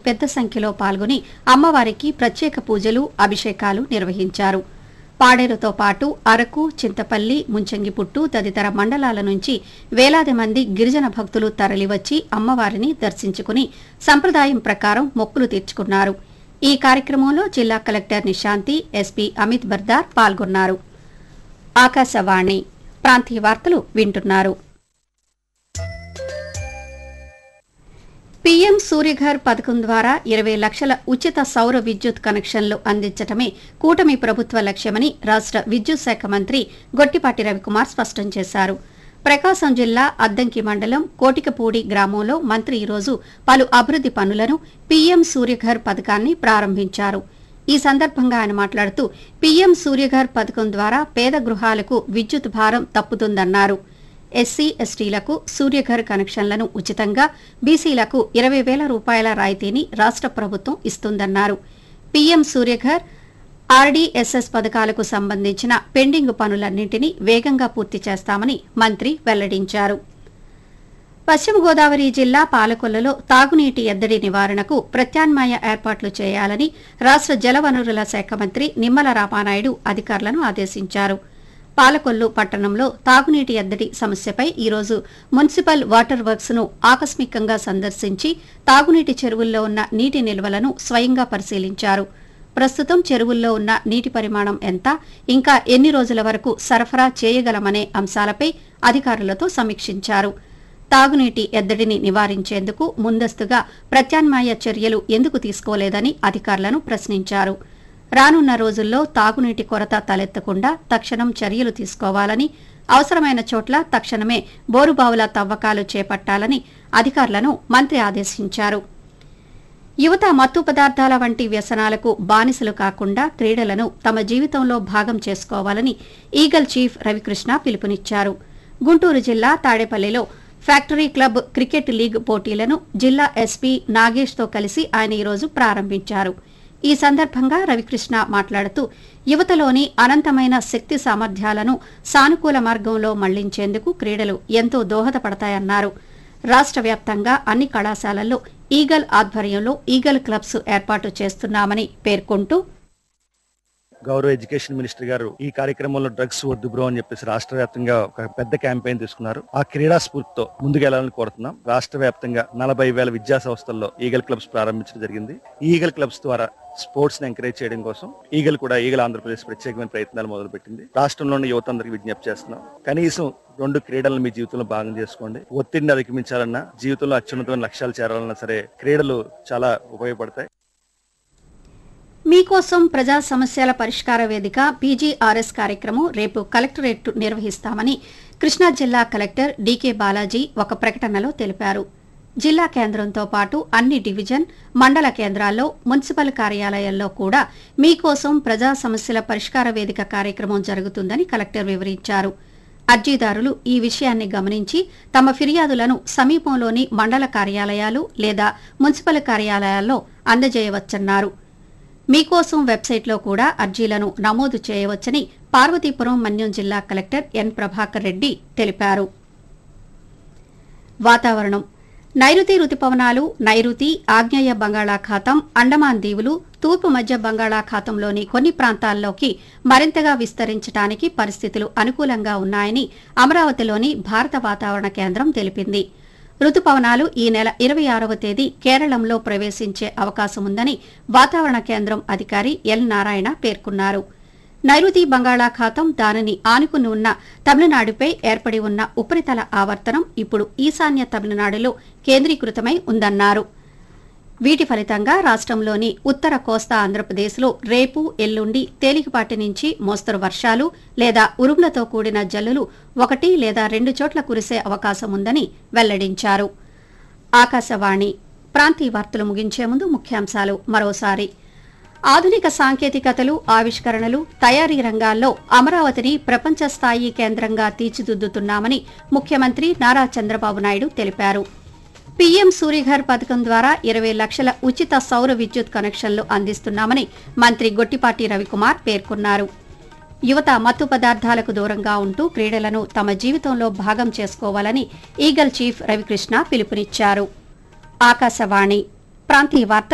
పెద్ద సంఖ్యలో పాల్గొని అమ్మవారికి ప్రత్యేక పూజలు అభిషేకాలు నిర్వహించారు పాడేరుతో పాటు అరకు చింతపల్లి ముంచంగిపుట్టు తదితర మండలాల నుంచి వేలాది మంది గిరిజన భక్తులు తరలివచ్చి అమ్మవారిని దర్శించుకుని సంప్రదాయం ప్రకారం మొక్కులు తీర్చుకున్నారు ఈ కార్యక్రమంలో జిల్లా కలెక్టర్ నిశాంతి ఎస్పీ అమిత్ బర్దార్ పాల్గొన్నారు ఆకాశవాణి ప్రాంతీయ వార్తలు వింటున్నారు పీఎం సూర్యఘర్ పథకం ద్వారా ఇరవై లక్షల ఉచిత సౌర విద్యుత్ కనెక్షన్లు అందించటమే కూటమి ప్రభుత్వ లక్ష్యమని రాష్ట విద్యుత్ శాఖ మంత్రి గొట్టిపాటి రవికుమార్ స్పష్టం చేశారు ప్రకాశం జిల్లా అద్దంకి మండలం కోటికపూడి గ్రామంలో మంత్రి ఈరోజు పలు అభివృద్ది పనులను పీఎం సూర్యఘర్ పథకాన్ని ప్రారంభించారు ఈ సందర్భంగా ఆయన మాట్లాడుతూ పీఎం సూర్యఘర్ పథకం ద్వారా పేద గృహాలకు విద్యుత్ భారం తప్పుతుందన్నారు ఎస్సీ ఎస్టీలకు సూర్యఘర్ కనెక్షన్లను ఉచితంగా బీసీలకు ఇరవై వేల రూపాయల రాయితీని రాష్ట ప్రభుత్వం ఇస్తుందన్నారు పీఎం సూర్యఘర్ ఆర్డీఎస్ఎస్ పథకాలకు సంబంధించిన పెండింగ్ పనులన్నింటినీ వేగంగా పూర్తి చేస్తామని మంత్రి వెల్లడించారు పశ్చిమ గోదావరి జిల్లా పాలకొల్లులో తాగునీటి ఎద్దడి నివారణకు ప్రత్యామ్నాయ ఏర్పాట్లు చేయాలని రాష్ట జలవనరుల శాఖ మంత్రి నిమ్మల రామానాయుడు అధికారులను ఆదేశించారు పాలకొల్లు పట్టణంలో తాగునీటి ఎద్దడి సమస్యపై ఈరోజు మున్సిపల్ వాటర్ వర్క్స్ ను ఆకస్మికంగా సందర్శించి తాగునీటి చెరువుల్లో ఉన్న నీటి నిల్వలను స్వయంగా పరిశీలించారు ప్రస్తుతం చెరువుల్లో ఉన్న నీటి పరిమాణం ఎంత ఇంకా ఎన్ని రోజుల వరకు సరఫరా చేయగలమనే అంశాలపై అధికారులతో సమీక్షించారు తాగునీటి ఎద్దడిని నివారించేందుకు ముందస్తుగా ప్రత్యామ్నాయ చర్యలు ఎందుకు తీసుకోలేదని అధికారులను ప్రశ్నించారు రానున్న రోజుల్లో తాగునీటి కొరత తలెత్తకుండా తక్షణం చర్యలు తీసుకోవాలని అవసరమైన చోట్ల తక్షణమే బోరుబావుల తవ్వకాలు చేపట్టాలని అధికారులను మంత్రి ఆదేశించారు యువత మత్తు పదార్థాల వంటి వ్యసనాలకు బానిసలు కాకుండా క్రీడలను తమ జీవితంలో భాగం చేసుకోవాలని ఈగల్ చీఫ్ రవికృష్ణ పిలుపునిచ్చారు గుంటూరు జిల్లా తాడేపల్లిలో ఫ్యాక్టరీ క్లబ్ క్రికెట్ లీగ్ పోటీలను జిల్లా ఎస్పీ నాగేష్తో కలిసి ఆయన ఈరోజు ప్రారంభించారు ఈ సందర్భంగా రవికృష్ణ మాట్లాడుతూ యువతలోని అనంతమైన శక్తి సామర్థ్యాలను సానుకూల మార్గంలో మళ్లించేందుకు క్రీడలు ఎంతో దోహదపడతాయన్నారు రాష్ట్ర వ్యాప్తంగా అన్ని కళాశాలల్లో ఈగల్ ఆధ్వర్యంలో ఈగల్ క్లబ్స్ ఏర్పాటు చేస్తున్నామని పేర్కొంటూ గౌరవ ఎడ్యుకేషన్ మినిస్టర్ గారు ఈ కార్యక్రమంలో డ్రగ్స్ వద్దు బ్రో అని చెప్పేసి రాష్ట్ర వ్యాప్తంగా ఒక పెద్ద క్యాంపెయిన్ తీసుకున్నారు ఆ క్రీడా స్ఫూర్తితో ముందుకెళ్లాలని కోరుతున్నాం రాష్ట్ర వ్యాప్తంగా నలభై వేల విద్యా సంస్థల్లో ఈగల్ క్లబ్స్ ప్రారంభించడం జరిగింది ఈ ఈగల్ క్లబ్స్ ద్వారా స్పోర్ట్స్ ని ఎంకరేజ్ చేయడం కోసం ఈగల్ కూడా ఈగల్ ఆంధ్రప్రదేశ్ ప్రత్యేకమైన ప్రయత్నాలు మొదలుపెట్టింది రాష్ట్రంలోని యువత అందరికి విజ్ఞప్తి చేస్తున్నాం కనీసం రెండు క్రీడలను మీ జీవితంలో భాగం చేసుకోండి ఒత్తిడిని అధిగమించాలన్నా జీవితంలో అత్యున్నతమైన లక్ష్యాలు చేరాలన్నా సరే క్రీడలు చాలా ఉపయోగపడతాయి మీకోసం ప్రజా సమస్యల పరిష్కార వేదిక పీజీఆర్ఎస్ కార్యక్రమం రేపు కలెక్టరేట్ నిర్వహిస్తామని కృష్ణా జిల్లా కలెక్టర్ డీకే బాలాజీ ఒక ప్రకటనలో తెలిపారు జిల్లా కేంద్రంతో పాటు అన్ని డివిజన్ మండల కేంద్రాల్లో మున్సిపల్ కార్యాలయాల్లో కూడా మీకోసం ప్రజా సమస్యల పరిష్కార వేదిక కార్యక్రమం జరుగుతుందని కలెక్టర్ వివరించారు అర్జీదారులు ఈ విషయాన్ని గమనించి తమ ఫిర్యాదులను సమీపంలోని మండల కార్యాలయాలు లేదా మున్సిపల్ కార్యాలయాల్లో అందజేయవచ్చన్నారు మీకోసం వెబ్సైట్లో కూడా అర్జీలను నమోదు చేయవచ్చని పార్వతీపురం మన్యం జిల్లా కలెక్టర్ ఎన్ ప్రభాకర్ రెడ్డి తెలిపారు వాతావరణం నైరుతి రుతుపవనాలు నైరుతి ఆగ్నేయ బంగాళాఖాతం అండమాన్ దీవులు తూర్పు మధ్య బంగాళాఖాతంలోని కొన్ని ప్రాంతాల్లోకి మరింతగా విస్తరించడానికి పరిస్థితులు అనుకూలంగా ఉన్నాయని అమరావతిలోని భారత వాతావరణ కేంద్రం తెలిపింది రుతుపవనాలు ఈ నెల ఇరవై ఆరవ తేదీ కేరళంలో ప్రవేశించే అవకాశముందని వాతావరణ కేంద్రం అధికారి ఎల్ నారాయణ పేర్కొన్నారు నైరుతి బంగాళాఖాతం దానిని ఆనుకుని ఉన్న తమిళనాడుపై ఏర్పడి ఉన్న ఉపరితల ఆవర్తనం ఇప్పుడు ఈశాన్య తమిళనాడులో కేంద్రీకృతమై ఉందన్నారు వీటి ఫలితంగా రాష్ట్రంలోని ఉత్తర కోస్తా ఆంధ్రప్రదేశ్లో రేపు ఎల్లుండి తేలికపాటి నుంచి మోస్తరు వర్షాలు లేదా ఉరుములతో కూడిన జల్లులు ఒకటి లేదా రెండు చోట్ల కురిసే అవకాశం ఉందని వెల్లడించారు ఆకాశవాణి ప్రాంతీయ వార్తలు ముగించే ముందు ముఖ్యాంశాలు మరోసారి ఆధునిక సాంకేతికతలు ఆవిష్కరణలు తయారీ రంగాల్లో అమరావతిని ప్రపంచ స్థాయి కేంద్రంగా తీర్చిదిద్దుతున్నామని ముఖ్యమంత్రి నారా చంద్రబాబు నాయుడు తెలిపారు పీఎం సూర్యఘర్ పథకం ద్వారా ఇరవై లక్షల ఉచిత సౌర విద్యుత్ కనెక్షన్లు అందిస్తున్నామని మంత్రి గొట్టిపాటి రవికుమార్ పేర్కొన్నారు యువత మత్తు పదార్థాలకు దూరంగా ఉంటూ క్రీడలను తమ జీవితంలో భాగం చేసుకోవాలని ఈగల్ చీఫ్ రవికృష్ణ పిలుపునిచ్చారు ఆకాశవాణి ప్రాంతీయ వార్తలు